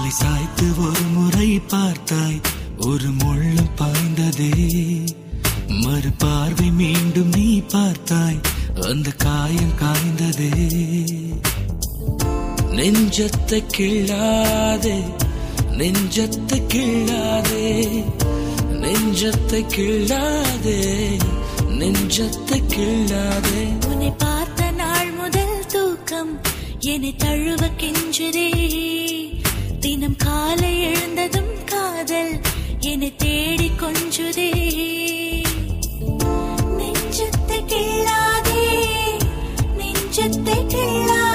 தலை சாய்த்து ஒரு முறை பார்த்தாய் ஒரு முள்ளும் பாய்ந்ததே மறு பார்வை மீண்டும் நீ பார்த்தாய் அந்த காயம் காய்ந்ததே நெஞ்சத்தை கிள்ளாதே நெஞ்சத்தை கிள்ளாதே நெஞ்சத்தை கிள்ளாதே நெஞ்சத்தை கிள்ளாதே உன்னை பார்த்த நாள் முதல் தூக்கம் என்னை தழுவ கெஞ்சுதே தினம் காலை எழுந்ததும் காதல் என்னை தேடி கொஞ்சுதே நெஞ்சத்தை கிள்ளாதே நெஞ்சத்தை கிள்ளாதே